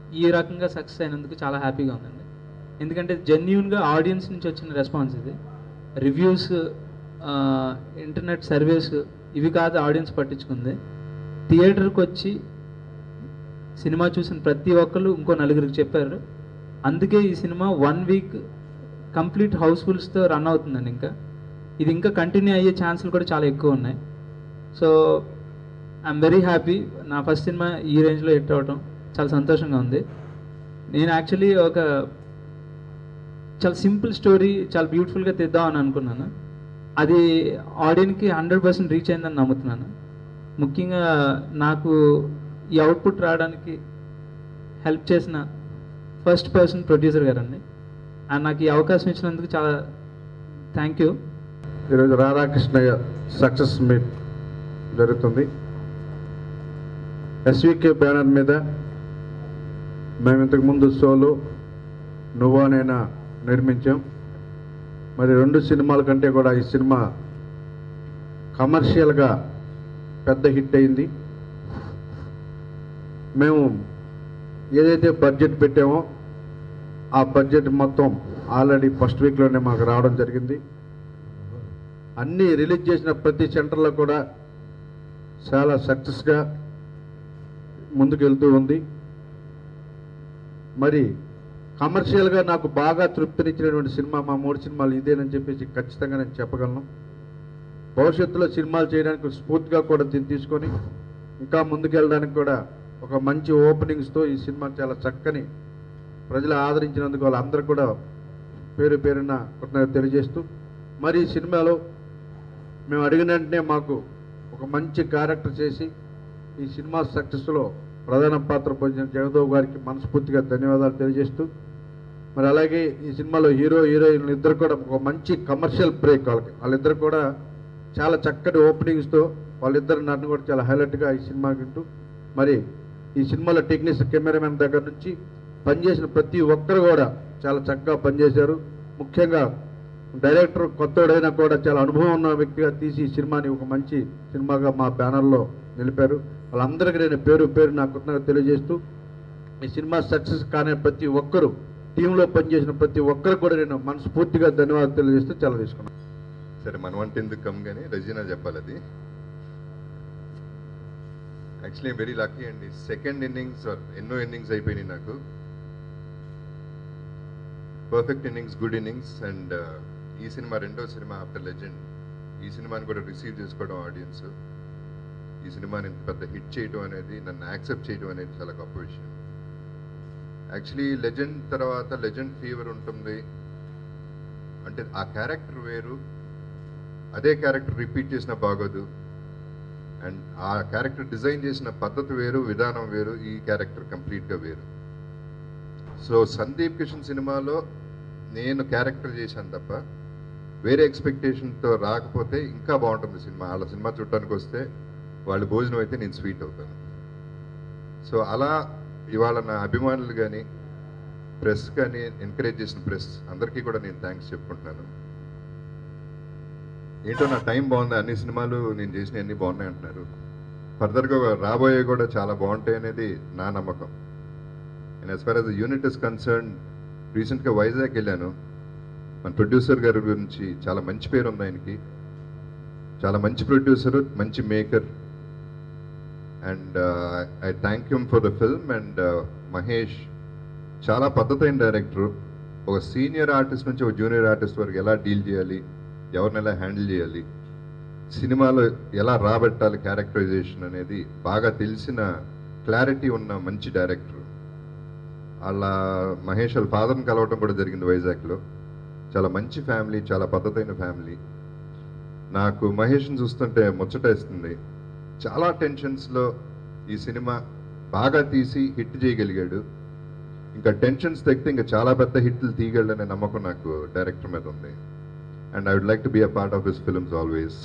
ఈ రకంగా సక్సెస్ అయినందుకు చాలా హ్యాపీగా ఉందండి ఎందుకంటే జెన్యున్గా ఆడియన్స్ నుంచి వచ్చిన రెస్పాన్స్ ఇది రివ్యూస్ ఇంటర్నెట్ సర్వేస్ ఇవి కాదు ఆడియన్స్ పట్టించుకుంది థియేటర్కి వచ్చి సినిమా చూసిన ప్రతి ఒక్కరు ఇంకో నలుగురికి చెప్పారు అందుకే ఈ సినిమా వన్ వీక్ కంప్లీట్ హౌస్ఫుల్స్తో రన్ అవుతుందండి ఇంకా ఇది ఇంకా కంటిన్యూ అయ్యే ఛాన్సులు కూడా చాలా ఎక్కువ ఉన్నాయి సో ఐఎమ్ వెరీ హ్యాపీ నా ఫస్ట్ సినిమా ఈ రేంజ్లో హిట్ అవ్వటం చాలా సంతోషంగా ఉంది నేను యాక్చువల్లీ ఒక చాలా సింపుల్ స్టోరీ చాలా బ్యూటిఫుల్గా తెద్దామని అనుకున్నాను అది ఆడియన్కి హండ్రెడ్ పర్సెంట్ రీచ్ అయిందని నమ్ముతున్నాను ముఖ్యంగా నాకు ఈ అవుట్పుట్ రావడానికి హెల్ప్ చేసిన ఫస్ట్ పర్సన్ ప్రొడ్యూసర్ గారండి అండ్ నాకు ఈ అవకాశం ఇచ్చినందుకు చాలా థ్యాంక్ యూ ఈరోజు రాధాకృష్ణయ్య సక్సెస్ మీట్ జరుగుతుంది ఎస్వికే బ్యానర్ మీద మేము ఇంతకుముందు సోలో నువ్వానైనా నిర్మించాం మరి రెండు సినిమాల కంటే కూడా ఈ సినిమా కమర్షియల్గా పెద్ద హిట్ అయింది మేము ఏదైతే బడ్జెట్ పెట్టామో ఆ బడ్జెట్ మొత్తం ఆల్రెడీ ఫస్ట్ వీక్లోనే మాకు రావడం జరిగింది అన్నీ రిలీజ్ చేసిన ప్రతి సెంటర్లో కూడా చాలా సక్సెస్గా ముందుకెళ్తూ ఉంది మరి కమర్షియల్గా నాకు బాగా తృప్తినిచ్చినటువంటి సినిమా మా మూడు సినిమాలు ఇదేనని చెప్పేసి ఖచ్చితంగా నేను చెప్పగలను భవిష్యత్తులో సినిమాలు చేయడానికి స్ఫూర్తిగా కూడా దీన్ని తీసుకొని ఇంకా ముందుకెళ్ళడానికి కూడా ఒక మంచి ఓపెనింగ్స్తో ఈ సినిమా చాలా చక్కని ప్రజలు ఆదరించినందుకు వాళ్ళందరూ కూడా పేరు పేరున కృతజ్ఞత తెలియజేస్తూ మరి ఈ సినిమాలో మేము అడిగిన వెంటనే మాకు ఒక మంచి క్యారెక్టర్ చేసి ఈ సినిమా సక్సెస్లో ప్రధాన పాత్ర పొందిన జగదేవ్ గారికి మనస్ఫూర్తిగా ధన్యవాదాలు తెలియజేస్తూ మరి అలాగే ఈ సినిమాలో హీరో హీరోయిన్లు ఇద్దరు కూడా ఒక మంచి కమర్షియల్ బ్రేక్ వాళ్ళకి వాళ్ళిద్దరు కూడా చాలా చక్కటి ఓపెనింగ్స్తో వాళ్ళిద్దరు నన్ను కూడా చాలా హైలైట్గా ఈ సినిమాకి ఉంటూ మరి ఈ సినిమాలో టెక్నీషియన్ కెమెరామెన్ దగ్గర నుంచి పనిచేసిన ప్రతి ఒక్కరు కూడా చాలా చక్కగా పనిచేశారు ముఖ్యంగా డైరెక్టర్ కొత్తోడైనా కూడా చాలా అనుభవం ఉన్న వ్యక్తిగా తీసి ఈ సినిమాని ఒక మంచి సినిమాగా మా బ్యానర్లో నిలిపారు వాళ్ళందరికీ నేను పేరు పేరు నా కృతజ్ఞత తెలియజేస్తూ ఈ సినిమా సక్సెస్ కానే ప్రతి ఒక్కరు టీంలో పనిచేసిన ప్రతి ఒక్కరు కూడా నేను మనస్ఫూర్తిగా ధన్యవాదాలు తెలియజేస్తూ చాలా తీసుకున్నాను సరే మన వంట ఎందుకు కమ్ కానీ రజీనా చెప్పాలి అది యాక్చువల్లీ వెరీ లక్కీ అండి సెకండ్ ఇన్నింగ్స్ ఎన్నో ఇన్నింగ్స్ అయిపోయినాయి నాకు perfect innings good innings and ఈ సినిమా రెండో సినిమా ఆఫ్టర్ లెజెండ్ ఈ సినిమాని కూడా రిసీవ్ చేసుకోవడం ఆడియన్స్ ఈ సినిమాని ఇంత పెద్ద హిట్ చేయడం అనేది నన్ను యాక్సెప్ట్ చేయడం అనేది చాలా గొప్ప విషయం యాక్చువల్లీ లెజెండ్ తర్వాత లెజెండ్ ఫీవర్ ఉంటుంది అంటే ఆ క్యారెక్టర్ వేరు అదే క్యారెక్టర్ రిపీట్ చేసినా బాగోదు అండ్ ఆ క్యారెక్టర్ డిజైన్ చేసిన పద్ధతి వేరు విధానం వేరు ఈ క్యారెక్టర్ కంప్లీట్గా వేరు సో సందీప్ కిషన్ సినిమాలో నేను క్యారెక్టర్ చేశాను తప్ప వేరే ఎక్స్పెక్టేషన్తో రాకపోతే ఇంకా బాగుంటుంది సినిమా వాళ్ళ సినిమా చూడటానికి వస్తే వాళ్ళు భోజనం అయితే నేను స్వీట్ అవుతాను సో అలా ఇవాళ నా అభిమానులు కానీ ప్రెస్ కానీ ఎంకరేజ్ చేసిన ప్రెస్ అందరికీ కూడా నేను థ్యాంక్స్ చెప్పుకుంటున్నాను ఏంటో నా టైం బాగుంది అన్ని సినిమాలు నేను చేసిన అన్ని బాగున్నాయి అంటున్నారు ఫర్దర్గా రాబోయే కూడా చాలా బాగుంటాయి అనేది నా నమ్మకం and as far as unit is concern రీసెంట్గా వైజాగ్ వెళ్ళాను మన ప్రొడ్యూసర్ గారి గురించి చాలా మంచి పేరు ఉంది ఆయనకి చాలా మంచి ప్రొడ్యూసర్ మంచి maker and I thank you for the film and Mahesh చాలా పద్ధతైన డైరెక్టర్ ఒక సీనియర్ ఆర్టిస్ట్ నుంచి ఒక జూనియర్ ఆర్టిస్ట్ వరకు ఎలా డీల్ చేయాలి ఎవరిని ఎలా హ్యాండిల్ చేయాలి సినిమాలో ఎలా రాబెట్టాలి క్యారెక్టరైజేషన్ అనేది బాగా తెలిసిన క్లారిటీ ఉన్న మంచి డైరెక్టర్ వాళ్ళ మహేష్ వాళ్ళ ఫాదర్ని కలవటం కూడా జరిగింది వైజాగ్లో చాలా మంచి ఫ్యామిలీ చాలా పద్ధతైన ఫ్యామిలీ నాకు మహేష్ని చూస్తుంటే ముచ్చటేస్తుంది చాలా టెన్షన్స్లో ఈ సినిమా బాగా తీసి హిట్ చేయగలిగాడు ఇంకా టెన్షన్స్ తగ్గితే ఇంకా చాలా పెద్ద హిట్లు తీయగలడనే నమ్మకం నాకు డైరెక్టర్ మీద ఉంది and I would like to be a part of his films always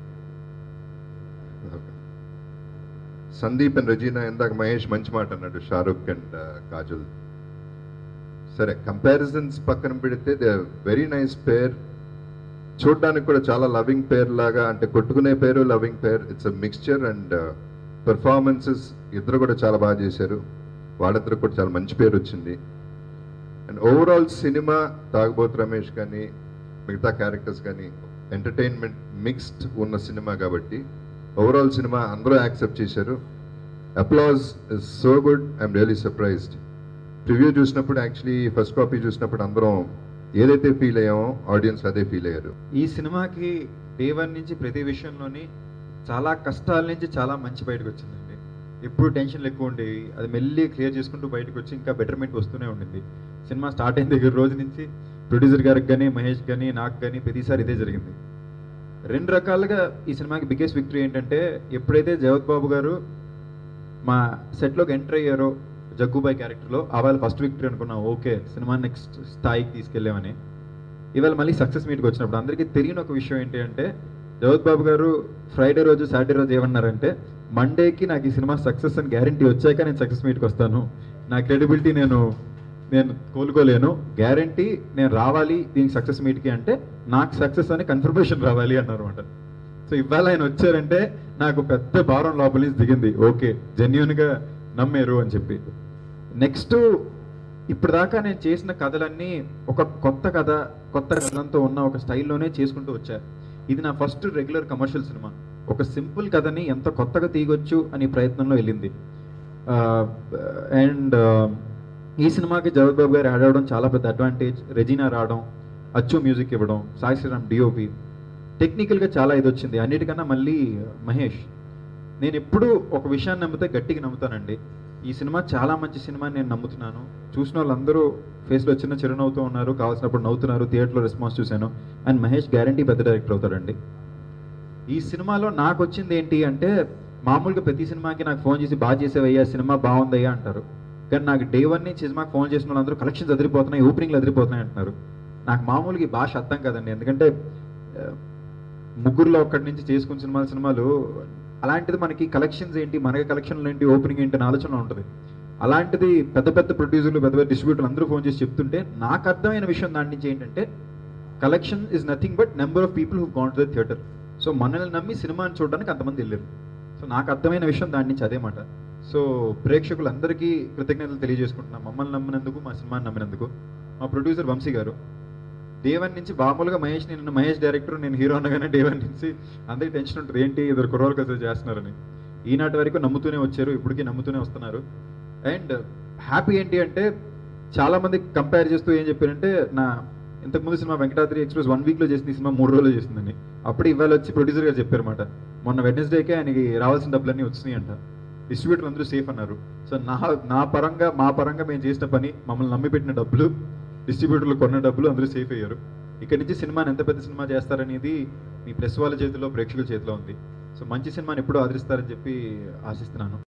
Sandeep and Regina ఇందాక మహేష్ మంచి మాట అన్నాడు షారుఖ్ అండ్ కాజల్ సరే కంపారిజన్స్ పక్కన పెడితే దే వెరీ నైస్ పేర్ చూడడానికి కూడా చాలా లవింగ్ పేర్ లాగా అంటే కొట్టుకునే pair loving pair it's a mixture and performances ఇద్దరు కూడా చాలా బాగా చేశారు వాళ్ళిద్దరికి కూడా చాలా మంచి పేరు వచ్చింది and overall cinema Thagubothu Ramesh కానీ మిగతా క్యారెక్టర్స్ కానీ ఎంటర్టైన్మెంట్ మిక్స్డ్ ఉన్న సినిమా కాబట్టి ఓవరాల్ సినిమా అందరూ యాక్సెప్ట్ చేశారు applause is so good I'm really surprised review చూసినప్పుడు యాక్చువల్లీ ఫస్ట్ కాపీ చూసినప్పుడు అందరం ఏదైతే ఫీల్ అయ్యామో ఆడియన్స్ అదే ఫీల్ అయ్యారు ఈ సినిమాకి డే వన్ నుంచి ప్రతి విషయంలోని చాలా కష్టాల నుంచి చాలా మంచి బయటకు వచ్చిందండి ఎప్పుడు టెన్షన్లు ఎక్కువ ఉండేవి అది మెల్లి క్లియర్ చేసుకుంటూ బయటకు వచ్చి ఇంకా బెటర్మెంట్ వస్తూనే ఉండింది సినిమా స్టార్ట్ అయిన దగ్గర రోజు నుంచి ప్రొడ్యూసర్ గారికి కానీ మహేష్ కానీ నాకు కానీ ప్రతిసారి ఇదే జరిగింది రెండు రకాలుగా ఈ సినిమాకి బిగ్గెస్ట్ విక్టరీ ఏంటంటే ఎప్పుడైతే జగత్ బాబు గారు మా సెట్లోకి ఎంటర్ అయ్యారో జగ్గుబాయ్ క్యారెక్టర్లో ఆ వాళ్ళు ఫస్ట్ విక్టరీ అనుకున్నాం ఓకే సినిమా నెక్స్ట్ స్థాయికి తీసుకెళ్ళామని ఇవాళ మళ్ళీ సక్సెస్ మీట్కి వచ్చినప్పుడు అందరికీ తెలియని ఒక విషయం ఏంటి అంటే జగత్ బాబు గారు ఫ్రైడే రోజు సాటర్డే రోజు ఏమన్నారంటే మండేకి నాకు ఈ సినిమా సక్సెస్ అని గ్యారంటీ వచ్చాక నేను సక్సెస్ మీట్కి వస్తాను నా క్రెడిబిలిటీ నేను నేను కోలుకోలేను గ్యారంటీ నేను రావాలి దీనికి సక్సెస్ మీట్కి అంటే నాకు సక్సెస్ అని కన్ఫర్మేషన్ రావాలి అన్నారు అనమాట సో ఇవాళ ఆయన వచ్చారంటే నాకు పెద్ద భారం లోపల నుంచి దిగింది ఓకే జెన్యున్గా నమ్మారు అని చెప్పి నెక్స్ట్ ఇప్పుడు దాకా నేను చేసిన కథలన్నీ ఒక కొత్త కథ కొత్త కథంతో ఉన్న ఒక స్టైల్లోనే చేసుకుంటూ వచ్చా ఇది నా ఫస్ట్ రెగ్యులర్ కమర్షియల్ సినిమా ఒక సింపుల్ కథని ఎంత కొత్తగా తీయొచ్చు అని ప్రయత్నంలో వెళ్ళింది అండ్ ఈ సినిమాకి జగత్ బాబు గారు యాడ్ అవ్వడం చాలా పెద్ద అడ్వాంటేజ్ రెజీనా రావడం అచ్చు మ్యూజిక్ ఇవ్వడం సాయి శ్రీరామ్ డిఓపి టెక్నికల్గా చాలా ఇది వచ్చింది అన్నిటికన్నా మళ్ళీ మహేష్ నేను ఎప్పుడూ ఒక విషయాన్ని నమ్మితే గట్టిగా నమ్ముతానండి ఈ సినిమా చాలా మంచి సినిమా అని నేను నమ్ముతున్నాను చూసిన వాళ్ళందరూ ఫేస్లో చిన్న చిరునవ్వుతూ ఉన్నారు కావాల్సినప్పుడు నవ్వుతున్నారు థియేటర్లో రెస్పాన్స్ చూశాను అండ్ మహేష్ గ్యారంటీ పెద్ద డైరెక్టర్ అవుతాడండి ఈ సినిమాలో నాకు వచ్చింది ఏంటి అంటే మామూలుగా ప్రతి సినిమాకి నాకు ఫోన్ చేసి బాగా చేసేవయ్యా సినిమా బాగుందయ్యా అంటారు కానీ నాకు డే వన్ నుంచి సినిమాకి ఫోన్ చేసిన వాళ్ళందరూ కలెక్షన్స్ అదిరిపోతున్నాయి ఓపెనింగ్లు అదిరిపోతున్నాయి అంటున్నారు నాకు మామూలుగా ఈ భాష అర్థం కాదండి ఎందుకంటే ఆ, ముగ్గురులో ఒక్కడి నుంచి చేసుకున్న సినిమాలు సినిమాలు అలాంటిది మనకి కలెక్షన్స్ ఏంటి మనకి కలెక్షన్లు ఏంటి ఓపెనింగ్ ఏంటి అని ఆలోచన ఉంటుంది అలాంటిది పెద్ద పెద్ద ప్రొడ్యూసర్లు పెద్ద పెద్ద డిస్ట్రిబ్యూటర్లు అందరూ ఫోన్ చేసి చెప్తుంటే నాకు అర్థమైన విషయం దాని నుంచి ఏంటంటే collection is nothing but number of people who gone to the theatre so మనల్ని నమ్మి సినిమాని చూడడానికి అంతమంది వెళ్ళారు సో నాకు అర్థమైన విషయం దాని నుంచి అదే మాట సో ప్రేక్షకులందరికీ కృతజ్ఞతలు తెలియజేసుకుంటున్నాం మమ్మల్ని నమ్మినందుకు మా సినిమాని నమ్మినందుకు మా ప్రొడ్యూసర్ వంశీ గారు దేవన్ నుంచి మామూలుగా మహేష్ నేను మహేష్ డైరెక్టర్ నేను హీరో అనగానే దేవన్ నుంచి అందరికి టెన్షన్ ఉంటుంది ఏంటి ఇద్దరు కుర్రోలు కదా చేస్తున్నారని ఈనాటి వరకు నమ్ముతూనే వచ్చారు ఇప్పటికీ నమ్ముతూనే వస్తున్నారు అండ్ హ్యాపీ ఏంటి అంటే చాలా మంది కంపేర్ చేస్తూ ఏం చెప్పారంటే నా ఇంతకుముందు సినిమా వెంకటాద్రి ఎక్స్ప్రెస్ వన్ వీక్లో చేసింది ఈ సినిమా మూడు రోజులు చేసిందని అప్పుడు ఇవాళ వచ్చి ప్రొడ్యూసర్ గారు చెప్పారన్నమాట మొన్న వెడ్నెస్డేకే ఆయనకి రావాల్సిన డబ్బులన్నీ వచ్చినాయి అంట డిస్ట్రిబ్యూటర్లు అందరూ సేఫ్ అన్నారు సో నా నా పరంగా మా పరంగా మేము చేసిన పని మమ్మల్ని నమ్మి పెట్టిన డబ్బులు డిస్ట్రిబ్యూటర్లు కొన్న డబ్బులు అందరూ సేఫ్ అయ్యారు ఇక్కడి నుంచి సినిమాని ఎంత పెద్ద సినిమా చేస్తారనేది మీ ప్రెస్ వాళ్ళ చేతిలో ప్రేక్షకుల చేతిలో ఉంది సో మంచి సినిమాని ఎప్పుడూ ఆదరిస్తారని చెప్పి ఆశిస్తున్నాను